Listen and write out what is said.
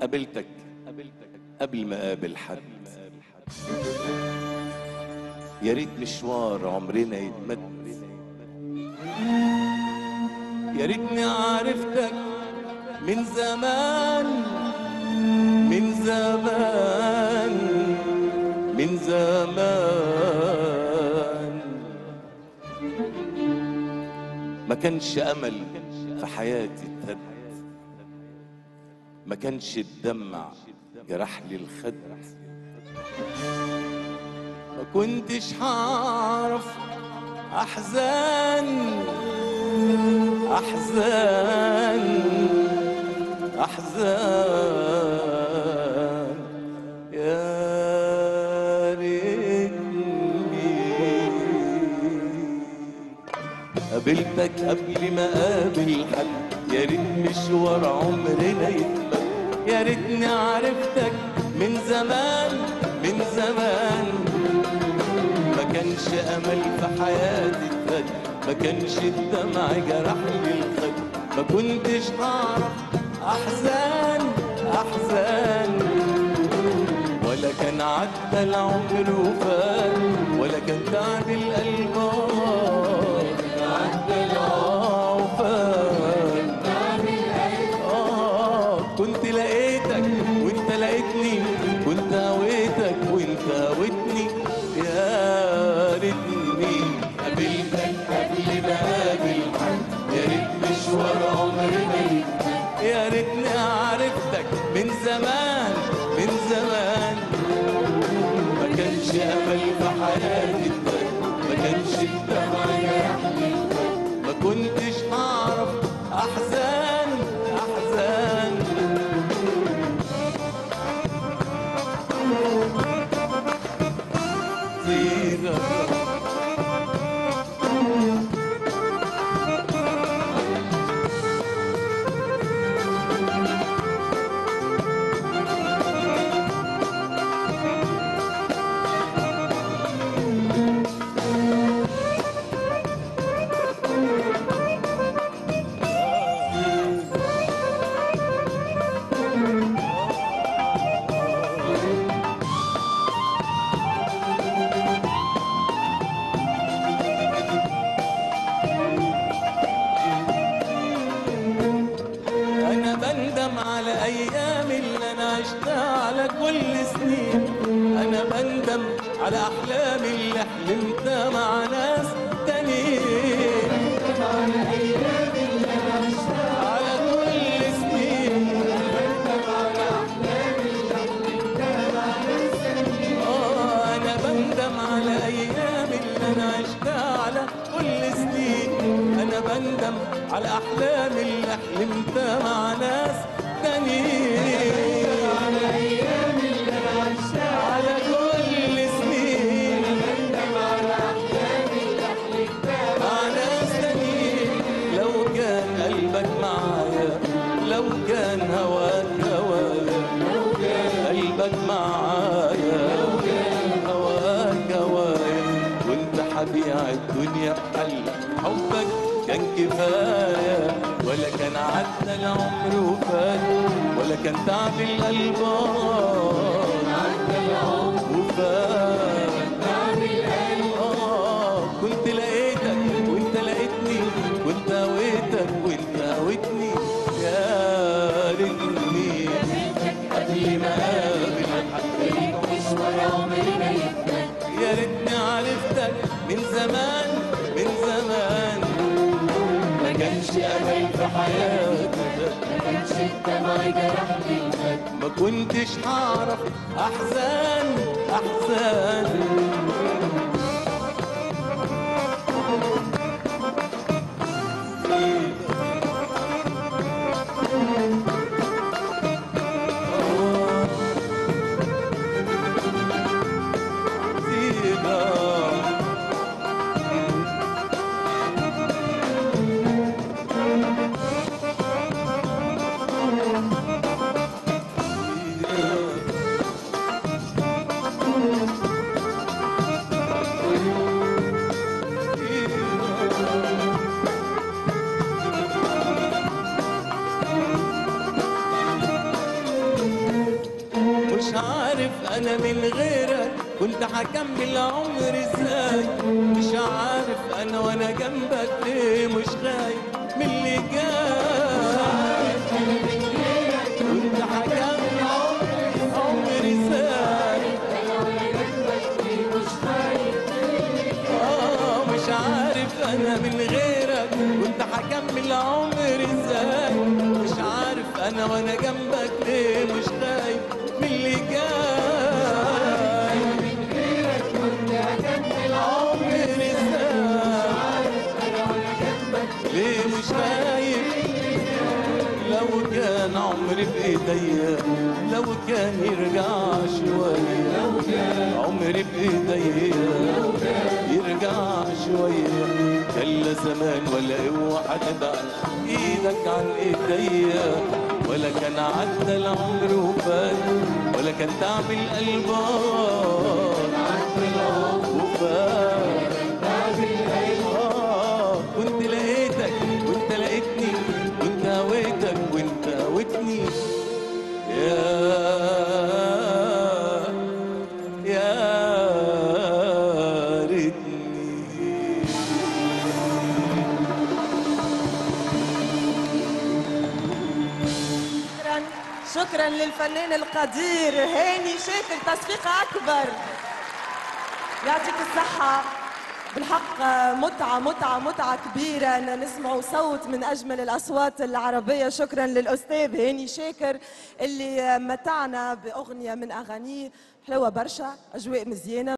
قابلتك قبل ما قابل حد يا ريت مشوار عمرنا يتمد يا ريتني عرفتك من زمان من زمان من زمان ما كانش امل في حياتي اتهد ما كانش الدمع جرح لي الخد ما كنتش هعرف احزان احزان احزان يا ريتني قابلتك قبل ما قابل حد يا ريت مشوار عمرنا يتمد يا ريتني عرفتك من زمان من زمان ما كانش امل في حياتي اتفد ما كانش الدمع جرح لي الخد ما كنتش هعرف احزان احزان ولا كان عدى العمر وفات ولا كان تعب القلب عدى العمر وفات آه كنت لقيتك وانت لقيتني كنت هويتك وانت هويتني يا ريتني قابلتك قبل ما قابل حد يا ريت مشوار عمري ما يتمد يا ريتني عرفتك من زمان من زمان ما كانش امل في حياتي اتبد ما كانش الدمع جرحني ما كنتش هعرف احزان احزان طيرة انا بندم على ايام اللي انا عشتها على كل سنين انا بندم على احلامي اللي حلمتها مع ناس تانيين على كل سنين آه أنا بندم على أيام اللي أنا عشتها على كل سنين أنا بندم على أحلام اللي حلمتها مع ناس تانيين على أيام اللي أنا عشتها على كل سنين بندم على أحلام اللي حلمتها مع ناس تانيين لو كان قلبك معايا لو كان هواك هوايا قلبك معايا هواك هوايا وانت حبيع الدنيا بحل حبك كان كفاية ولا كان عدى العمر وفات ولا كان تعب القلب عدى العمر وفات تعب القلب آه كنت لقيتك وانت لقيتني كنت هويتك وانت هويتني يا ريتني قبل ما قابل حد مشوار عمري ما يتمد يا ريتني عرفتك من زمان من زمان ما كانش امل في حياتي ما كانش الدمع جرح لي الخد ما كنتش هعرف احزان احزان عارف انا من غيرك كنت هكمل عمري ازاي مش عارف انا وانا جنبك ليه مش خايف من اللي جاي كنت هكمل عمري عمري ازاي آه مش عارف انا من غيرك كنت هكمل عمري ازاي مش عارف انا وانا جنبك ليه مش خايف من اللي جاي عمري ازاي ليه مش خايف لو كان عمري بايديا لو كان يرجع شوية عمري بايديا يرجع شوية كلا زمان ولا اوعى تبعد ايدك عن ايديا ولا كان عدى العمر وفات ولا كان تعب القلبان وفات آه، كنت لقيتك وانت لقيتني كنت هويتك وانت هويتني يا يا ريتني شكرا شكرا للفنان القدير هاني شاكر تصفيق اكبر يعطيك الصحة بالحق متعة متعة متعة كبيرة أن نسمع صوت من أجمل الأصوات العربية شكرا للأستاذ هاني شاكر اللي متعنا بأغنية من أغانيه حلوة برشا أجواء مزيانة